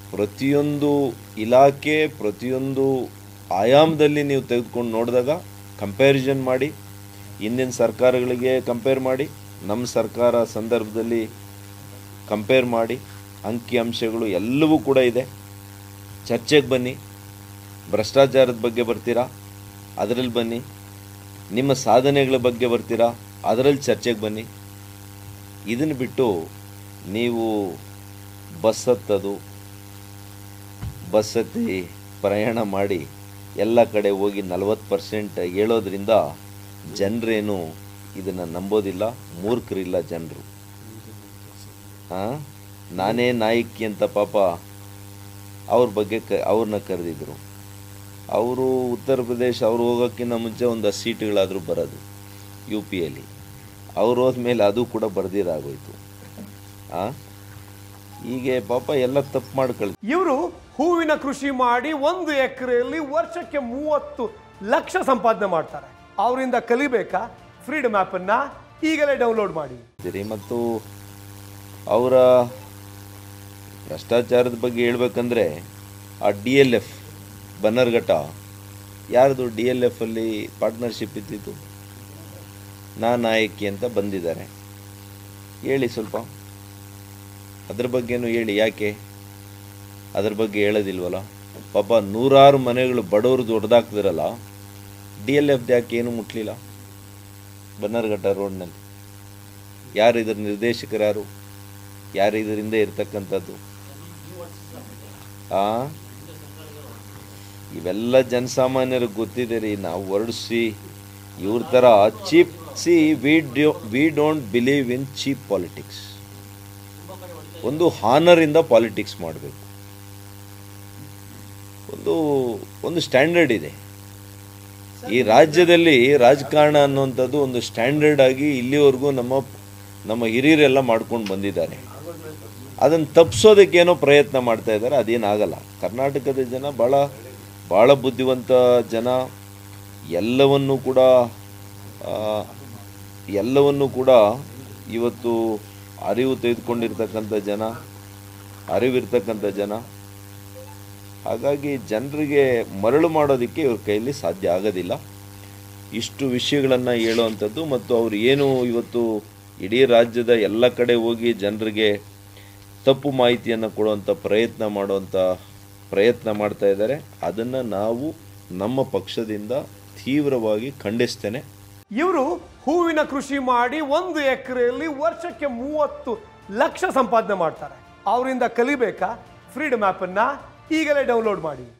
ಪ್ರತಿಯೊಂದು ಇಲಾಖೆ ಪ್ರತಿಯೊಂದು ಆಯಾಮದಲ್ಲಿ ನೀವು ತೆಗೆದುಕೊಂಡು ನೋಡಿದಾಗ ಕಂಪ್ಯಾರಿಸನ್ ಮಾಡಿ ಹಿಂದಿನ ಸರ್ಕಾರಗಳಿಗೆ ಕಂಪೇರ್ ಮಾಡಿ ನಮ್ಮ ಸರ್ಕಾರ ಸಂದರ್ಭದಲ್ಲಿ ಕಂಪೇರ್ ಮಾಡಿ ಅಂಕಿಅಂಶಗಳು ಎಲ್ಲವೂ ಕೂಡ ಇದೆ ಚರ್ಚೆಗೆ ಬನ್ನಿ ಭ್ರಷ್ಟಾಚಾರದ ಬಗ್ಗೆ ಬರ್ತೀರಾ ಅದರಲ್ಲಿ ಬನ್ನಿ ನಿಮ್ಮ ಸಾಧನೆಗಳ ಬಗ್ಗೆ ಬರ್ತೀರಾ ಅದರಲ್ಲಿ ಚರ್ಚೆಗೆ ಬನ್ನಿ ಇದನ್ನು ಬಿಟ್ಟು ನೀವು ಬಸ್ ಹತ್ತದು ಬಸ್ ಹತ್ತಿ ಪ್ರಯಾಣ ಮಾಡಿ ಎಲ್ಲ ಕಡೆ ಹೋಗಿ ನಲವತ್ತು ಪರ್ಸೆಂಟ್ ಹೇಳೋದ್ರಿಂದ ಜನರೇನು ಇದನ್ನು ನಂಬೋದಿಲ್ಲ ಮೂರ್ಖರಿಲ್ಲ ಜನರು ಹಾಂ ನಾನೇ ನಾಯಕಿ ಅಂತ ಪಾಪ ಅವ್ರ ಬಗ್ಗೆ ಕ ಅವ್ರನ್ನ ಕರೆದಿದ್ರು ಅವರು ಉತ್ತರ ಪ್ರದೇಶ ಅವ್ರು ಹೋಗೋಕ್ಕಿಂತ ಮುಂಚೆ ಒಂದು ಸೀಟ್ಗಳಾದರೂ ಬರೋದು ಯು ಪಿಯಲ್ಲಿ ಅವ್ರು ಹೋದ್ಮೇಲೆ ಅದು ಕೂಡ ಬರ್ದಿರಾಗೋಯ್ತು ಹಾಂ ಹೀಗೆ ಪಾಪ ಎಲ್ಲ ತಪ್ಪು ಮಾಡ್ಕೊಳ್ ಇವರು ಹೂವಿನ ಕೃಷಿ ಮಾಡಿ ಒಂದು ಎಕರೆಯಲ್ಲಿ ವರ್ಷಕ್ಕೆ ಮೂವತ್ತು ಲಕ್ಷ ಸಂಪಾದನೆ ಮಾಡ್ತಾರೆ ಅವರಿಂದ ಕಲಿಬೇಕಾ ಫ್ರೀಡಮ್ ಅನ್ನ ಈಗಲೇ ಡೌನ್ಲೋಡ್ ಮಾಡಿ ಇದ್ದೀರಿ ಮತ್ತು ಅವರ ಭ್ರಷ್ಟಾಚಾರದ ಬಗ್ಗೆ ಹೇಳ್ಬೇಕಂದ್ರೆ ಆ ಡಿ ಎಲ್ ಎಫ್ ಬನ್ನರ್ಘಟ್ಟ ಯಾರ್ದು ಡಿ ಎಲ್ ಎಫಲ್ಲಿ ಪಾರ್ಟ್ನರ್ಶಿಪ್ ಇದ್ದಿದ್ದು ನಾ ನಾಯಕಿ ಅಂತ ಬಂದಿದ್ದಾರೆ ಹೇಳಿ ಸ್ವಲ್ಪ ಅದ್ರ ಬಗ್ಗೆನೂ ಹೇಳಿ ಯಾಕೆ ಅದ್ರ ಬಗ್ಗೆ ಹೇಳೋದಿಲ್ವಲ್ಲ ಪಾಪ ನೂರಾರು ಮನೆಗಳು ಬಡವರು ದೊಡ್ಡದಾಕ್ತಿರಲ್ಲ ಡಿ ಎಲ್ ಎಫ್ದು ಯಾಕೆ ಏನು ಮುಟ್ಲಿಲ್ಲ ಬನ್ನರ್ಘಟ್ಟ ರೋಡ್ನಲ್ಲಿ ಯಾರು ಇದರ ನಿರ್ದೇಶಕರು ಯಾರು ಯಾರು ಇದರಿಂದ ಇರ್ತಕ್ಕಂಥದ್ದು ಆ ಇವೆಲ್ಲ ಜನಸಾಮಾನ್ಯರಿಗೆ ಗೊತ್ತಿದೆ ರೀ ನಾವು ಹೊರಡಿಸಿ ಇವ್ರ ಥರ cheap see we do we don't believe in cheap politics ಒಂದು ಹಾನರಿಂದ ಪಾಲಿಟಿಕ್ಸ್ ಮಾಡಬೇಕು ಒಂದು ಒಂದು ಸ್ಟ್ಯಾಂಡರ್ಡ್ ಇದೆ ಈ ರಾಜ್ಯದಲ್ಲಿ ರಾಜಕಾರಣ ಅನ್ನುವಂಥದ್ದು ಒಂದು ಸ್ಟ್ಯಾಂಡರ್ಡ್ ಆಗಿ ಇಲ್ಲಿವರೆಗೂ ನಮ್ಮ ನಮ್ಮ ಹಿರಿಯರೆಲ್ಲ ಮಾಡ್ಕೊಂಡು ಬಂದಿದ್ದಾರೆ ಅದನ್ನು ತಪ್ಪಿಸೋದಕ್ಕೇನೋ ಪ್ರಯತ್ನ ಮಾಡ್ತಾ ಇದ್ದಾರೆ ಅದೇನಾಗಲ್ಲ ಕರ್ನಾಟಕದ ಜನ ಭಾಳ ಭಾಳ ಬುದ್ಧಿವಂತ ಜನ ಎಲ್ಲವನ್ನೂ ಕೂಡ ಆ, ಎಲ್ಲವನ್ನೂ ಕೂಡ ಇವತ್ತು ಅರಿವು ತೆಗೆದುಕೊಂಡಿರ್ತಕ್ಕಂಥ ಜನ ಅರಿವಿರ್ತಕ್ಕಂಥ ಜನ ಹಾಗಾಗಿ ಜನರಿಗೆ ಮರಳು ಮಾಡೋದಕ್ಕೆ ಇವ್ರ ಕೈಯಲ್ಲಿ ಸಾಧ್ಯ ಆಗೋದಿಲ್ಲ ಇಷ್ಟು ವಿಷಯಗಳನ್ನು ಹೇಳುವಂಥದ್ದು ಮತ್ತು ಅವರು ಏನು ಇವತ್ತು ಇಡೀ ರಾಜ್ಯದ ಎಲ್ಲ ಕಡೆ ಹೋಗಿ ಜನರಿಗೆ ತಪ್ಪು ಮಾಹಿತಿಯನ್ನು ಕೊಡುವಂಥ ಪ್ರಯತ್ನ ಮಾಡುವಂಥ ಪ್ರಯತ್ನ ಮಾಡ್ತಾ ಇದ್ದಾರೆ ಅದನ್ನು ನಾವು ನಮ್ಮ ಪಕ್ಷದಿಂದ ತೀವ್ರವಾಗಿ ಖಂಡಿಸ್ತೇನೆ ಇವರು ಹೂವಿನ ಕೃಷಿ ಮಾಡಿ ಒಂದು ಎಕರೆಯಲ್ಲಿ ವರ್ಷಕ್ಕೆ ಮೂವತ್ತು ಲಕ್ಷ ಸಂಪಾದನೆ ಮಾಡ್ತಾರೆ ಅವರಿಂದ ಕಲಿಬೇಕಾ ಫ್ರೀಡಮ್ ಅನ್ನ ಈಗಲೇ ಡೌನ್ಲೋಡ್ ಮಾಡಿ